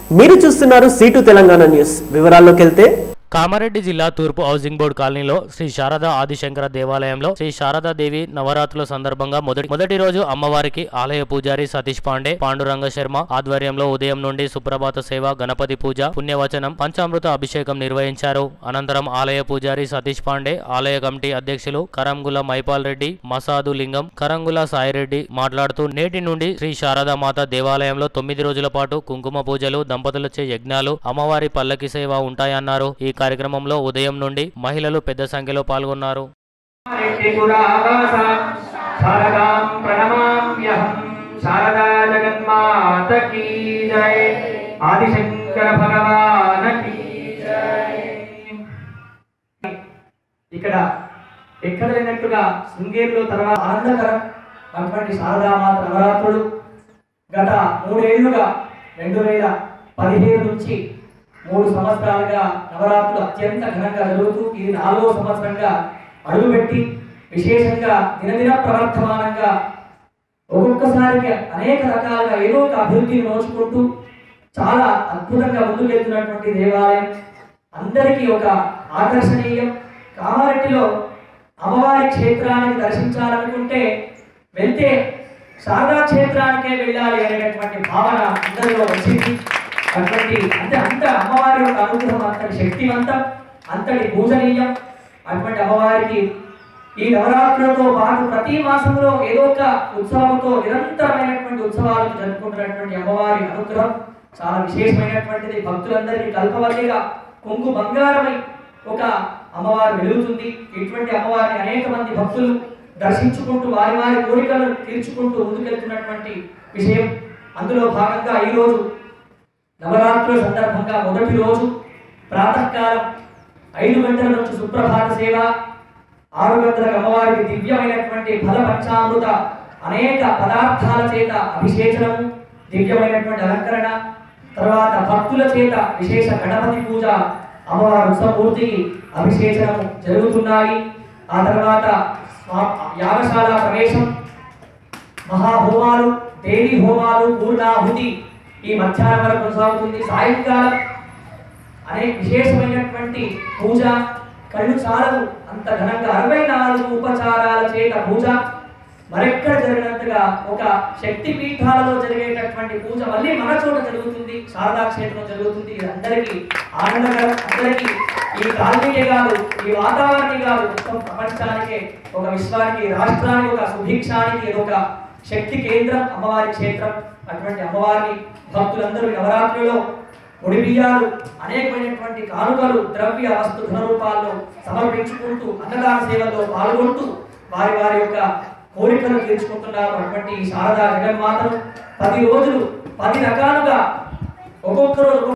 మీరు చూస్తున్నారు seat Telangana news వివరాల్లోకి వెళ్తే కామారెడ్డి జిల్లా తూర్పు హౌసింగ్ బోర్డు కాలనీలో శ్రీ శారదా ఆదిశంకర దేవాలయంలో శ్రీ శారదా దేవి నవరాత్రుల సందర్భంగా మొదటి మొదటి రోజు అమ్మవారికి ఆలయ పూజారి సతీష్ పాండే పాండురంగ శర్మ ఆధ్వర్యంలో ఉదయం నుండి సుప్రభాత సేవ గణపతి పూజ పుణ్యవచనం పంచామృత అభిషేకం నిర్వహించారు అనంతరం ఆలయ పూజారి సతీష్ పాండే ఆలయ కమిటీ అధ్యక్షులు కరంగుల మైపాల్ రెడ్డి మసాదు లింగం కరంగుల సాయిరెడ్డి మాట్లాడుతూ నేటి నుండి శ్రీ శారదా మాత దేవాలయంలో తొమ్మిది రోజుల పాటు కుంకుమ పూజలు దంపతులచే యజ్ఞాలు అమ్మవారి పల్లకి సేవ ఉంటాయన్నారు ఈ కార్యక్రమంలో ఉదయం నుండి మహిళలు పెద్ద సంఖ్యలో పాల్గొన్నారు రెడ్డిపురావాస శారదాం ప్రణమామ్యహం శారదా జగన్మాత కీ జై ఆదిశంకర భగవాన కీ జై ఇక్కడ ఎక్కడ లేనట్టుగా శృంగేరిలో తర్వాత ఆనందకరం అటువంటి శారదామాత నవరాత్రులు గత మూడేళ్లుగా రెండు వేల పదిహేను నుంచి మూడు సంవత్సరాలుగా నవరాత్రులు అత్యంత ఘనంగా జరుగుతూ ఇది నాలుగో సంవత్సరంగా అడుగుపెట్టి విశేషంగా దినదిన ప్రవర్తమానంగా ఒక్కొక్కసారికి అనేక రకాలుగా ఏదో ఒక అభివృద్ధిని నోచుకుంటూ చాలా అద్భుతంగా ముందుకెళ్తున్నటువంటి దేవాలయం అందరికీ ఒక ఆకర్షణీయం కామారెడ్డిలో అమ్మవారి క్షేత్రానికి దర్శించాలనుకుంటే వెళ్తే శారదా క్షేత్రానికే వెళ్ళాలి అనేటటువంటి భావన అందరిలో వచ్చింది అటువంటి అంటే అంత అమ్మవారి యొక్క అనుగ్రహం అంతటి శక్తివంతం అంతటి పూజనీయం అటువంటి అమ్మవారికి ఈ నవరాత్రులతో పాటు ప్రతి మాసంలో ఏదో ఒక ఉత్సవంతో నిరంతరమైనటువంటి ఉత్సవాలు జరుపుకుంటున్నటువంటి అమ్మవారి అనుగ్రహం చాలా విశేషమైనటువంటిది భక్తులందరికీ కల్పవల్లిగా కొంగు బంగారమై ఒక అమ్మవారు వెలుగుతుంది ఇటువంటి అమ్మవారిని అనేక మంది భక్తులు దర్శించుకుంటూ వారి వారి కోరికలను తీర్చుకుంటూ ముందుకెళ్తున్నటువంటి విషయం అందులో భాగంగా ఈరోజు నవరాత్రుల సందర్భంగా మొదటి రోజు ప్రాతకాలం ఐదు గంటల నుంచి సుప్రభాత సేవ ఆరు గంటలకు అమ్మవారికి దివ్యమైనటువంటి ఫల పంచామృత అనేక పదార్థాల చేత అభిషేచనము దివ్యమైనటువంటి అలంకరణ తర్వాత భక్తుల చేత విశేష గణపతి పూజ అమ్మవారు ఉత్సవమూర్తికి అభిషేచనము జరుగుతున్నాయి ఆ తర్వాత స్వా- యాగశాల ప్రవేశం మహాహోమాలు దేవి హోమాలు పూర్ణాహుతి ఈ మధ్యాహ్నం వరకు కొనసాగుతుంది సాయంకాలం అనేక విశేషమైనటువంటి పూజ కళ్ళు చాలవు అంత ఘనంగా అరవై నాలుగు ఉపచారాల చేత పూజ మరెక్కడ జరిగినంతగా ఒక శక్తి పీఠాలలో జరిగేటటువంటి పూజ మళ్ళీ మన చోట జరుగుతుంది శారదా క్షేత్రం జరుగుతుంది ఇది అందరికీ ఆనందకరం అందరికీ ఈ కాలనీకే కాదు ఈ వాతావరణం కాదు మొత్తం ప్రపంచానికే ఒక విశ్వానికి రాష్ట్రానికి ఒక సుభిక్షానికి ఇది ఒక శక్తి కేంద్రం అమ్మవారి క్షేత్రం అటువంటి అమ్మవారిని భక్తులందరూ ఈ నవరాత్రిలో పొడి బియ్యాలు అనేకమైనటువంటి కానుకలు ద్రవ్య వస్తు ధన రూపాల్లో సమర్పించుకుంటూ అన్నదాన సేవలో పాల్గొంటూ వారి వారి యొక్క కోరికలు తీర్చుకుంటున్నారు అటువంటి ఈ శారదా జగన్మాతను పది రోజులు పది రకాలుగా ఒక్కొక్కరు